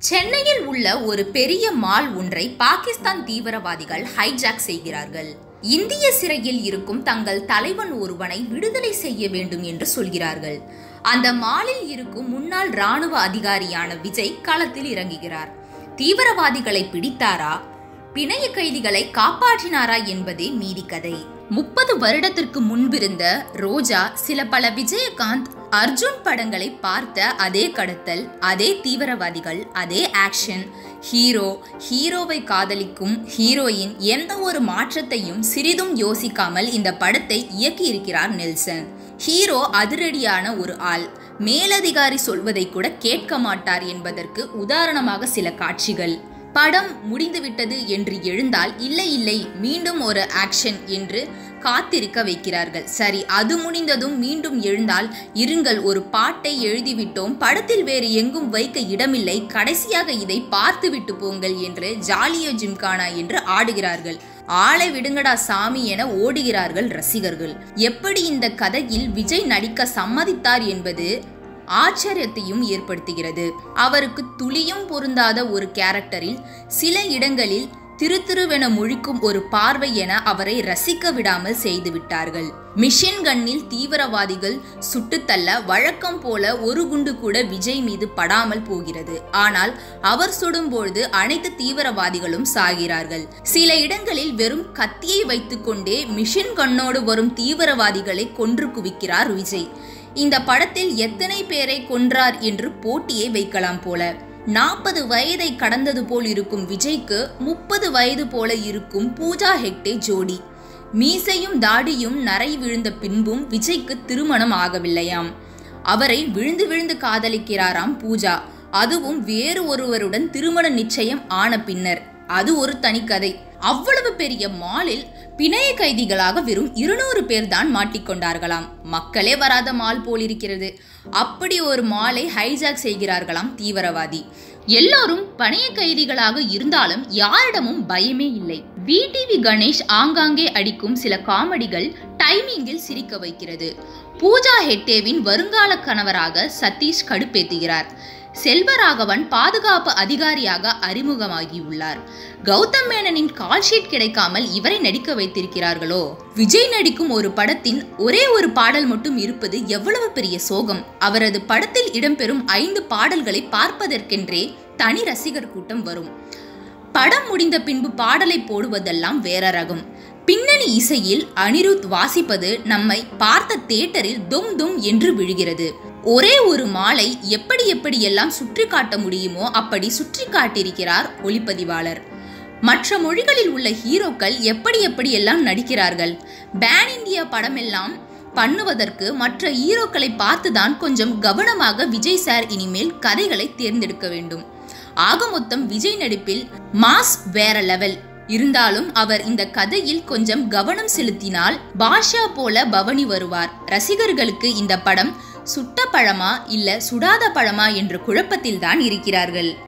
சென்னையில் உள்ள ஒரு பெரிய மால் ஒன்றை பாகிஸ்தான் தீவிரவாதிகள் ஹைஜாக் செய்கிறார்கள் இந்திய சிறையில் இருக்கும் தங்கள் தலைவன் ஒருவனை விடுதலை செய்ய வேண்டும் என்று சொல்கிறார்கள் அந்த மாலில் இருக்கும் முன்னாள் ராணுவ அதிகாரியான விஜய் களத்தில் இறங்குகிறார் தீவிரவாதிகளை பிடித்தாரா பிணைய கைதிகளை காப்பாற்றினாரா என்பதே மீதி கதை முப்பது வருடத்திற்கு முன்பிருந்த ரோஜா சில பல விஜயகாந்த் அர்ஜுன் படங்களை பார்த்த அதே கடத்தல் அதே தீவிரவாதிகள் அதே ஆக்ஷன் ஹீரோ ஹீரோவை காதலிக்கும் ஹீரோயின் எந்த ஒரு மாற்றத்தையும் சிறிதும் யோசிக்காமல் இந்த படத்தை இயக்கியிருக்கிறார் நெல்சன் ஹீரோ அதிரடியான ஒரு ஆள் மேலதிகாரி சொல்வதை கூட கேட்க மாட்டார் என்பதற்கு உதாரணமாக சில காட்சிகள் படம் முடிந்துவிட்டது என்று எழுந்தால் இல்லை இல்லை மீண்டும் ஒரு ஆக்ஷன் என்று காத்திருக்க வைக்கிறார்கள் சரி அது முடிந்ததும் மீண்டும் எழுந்தால் இருங்கள் ஒரு பாட்டை எழுதிவிட்டோம் படத்தில் வேறு எங்கும் வைக்க இடமில்லை கடைசியாக இதை பார்த்துவிட்டு போங்கள் என்று ஜாலியோ ஜிம்கானா என்று ஆடுகிறார்கள் ஆளை விடுங்கடா சாமி என ஓடுகிறார்கள் ரசிகர்கள் எப்படி இந்த கதையில் விஜய் நடிக்க சம்மதித்தார் என்பது ஆச்சரியத்தையும் ஏற்படுத்துகிறது அவருக்கு துளியும் பொருந்தாத ஒரு கேரக்டரில் சில இடங்களில் திருத்திருவென முழிக்கும் ஒரு பார்வை என அவரை ரசிக்க விடாமல் செய்து விட்டார்கள் மிஷின் கன்னில் தீவிரவாதிகள் சுட்டுத்தள்ள வழக்கம் போல ஒரு குண்டு கூட விஜய் மீது படாமல் போகிறது ஆனால் அவர் சுடும்பொழுது அனைத்து தீவிரவாதிகளும் சாகிறார்கள் சில இடங்களில் வெறும் கத்தியை வைத்துக்கொண்டே மிஷின் கண்ணோடு வரும் தீவிரவாதிகளை கொன்று குவிக்கிறார் விஜய் இந்த படத்தில் எத்தனை பேரை கொன்றார் என்று போட்டியை வைக்கலாம் போல நாற்பது வயதை கடந்தது போல் இருக்கும் விஜய்க்கு முப்பது வயது போல இருக்கும் பூஜா ஹெக்டே ஜோடி மீசையும் தாடியும் நரை விழுந்த பின்பும் விஜய்க்கு திருமணம் ஆகவில்லையாம் அவரை விழுந்து விழுந்து காதலிக்கிறாராம் பூஜா அதுவும் வேறு ஒருவருடன் திருமண நிச்சயம் ஆன பின்னர் அது ஒரு தனிக்கதை அவ்வளவு பெரிய மாலில் பிணைய கைதிகளாக வெறும் இருநூறு பேர் தான் மாட்டிக்கொண்டார்களாம் மக்களே வராத மால் போல் இருக்கிறது அப்படி ஒரு மாலை ஹைஜாக் செய்கிறார்களாம் தீவிரவாதி எல்லோரும் பணைய கைதிகளாக இருந்தாலும் யாரிடமும் பயமே இல்லை விடிவி கணேஷ் ஆங்காங்கே அடிக்கும் சில காமெடிகள் டைமிங்கில் சிரிக்க வைக்கிறது பூஜா ஹெட்டேவின் வருங்கால கணவராக சதீஷ் கடுப்பேத்துகிறார் செல்வராகவன் பாதுகாப்பு அதிகாரியாக அறிமுகமாகியுள்ளார் கௌதம் மேனனின் கால்ஷீட் கிடைக்காமல் இவரை நடிக்க வைத்திருக்கிறார்களோ விஜய் நடிக்கும் ஒரு படத்தின் ஒரே ஒரு பாடல் மட்டும் இருப்பது எவ்வளவு பெரிய சோகம் அவரது படத்தில் இடம்பெறும் ஐந்து பாடல்களை பார்ப்பதற்கென்றே தனி ரசிகர் கூட்டம் வரும் படம் முடிந்த பின்பு பாடலை போடுவதெல்லாம் வேற ரகம் பின்னணி இசையில் அனிருத் வாசிப்பது நம்மை பார்த்த தேட்டரில் தும் தும் என்று விழுகிறது ஒரே ஒரு மாலை எப்படி எப்படி எல்லாம் சுற்றி காட்ட முடியுமோ அப்படி சுற்றி காட்டியிருக்கிறார் ஒளிப்பதிவாளர் மற்ற மொழிகளில் உள்ள ஹீரோக்கள் எப்படி எப்படி எல்லாம் நடிக்கிறார்கள் பேன் இந்தியா படமெல்லாம் பண்ணுவதற்கு மற்ற ஹீரோக்களை பார்த்துதான் கொஞ்சம் கவனமாக விஜய் சார் இனிமேல் கதைகளை தேர்ந்தெடுக்க வேண்டும் ஆக மொத்தம் விஜய் நடிப்பில் மாஸ் வேற லெவல் இருந்தாலும் அவர் இந்த கதையில் கொஞ்சம் கவனம் செலுத்தினால் பாஷா போல பவனி வருவார் ரசிகர்களுக்கு இந்த படம் சுட்ட பழமா இல்ல சுடாத பழமா என்ற குழப்பத்தில் தான் இருக்கிறார்கள்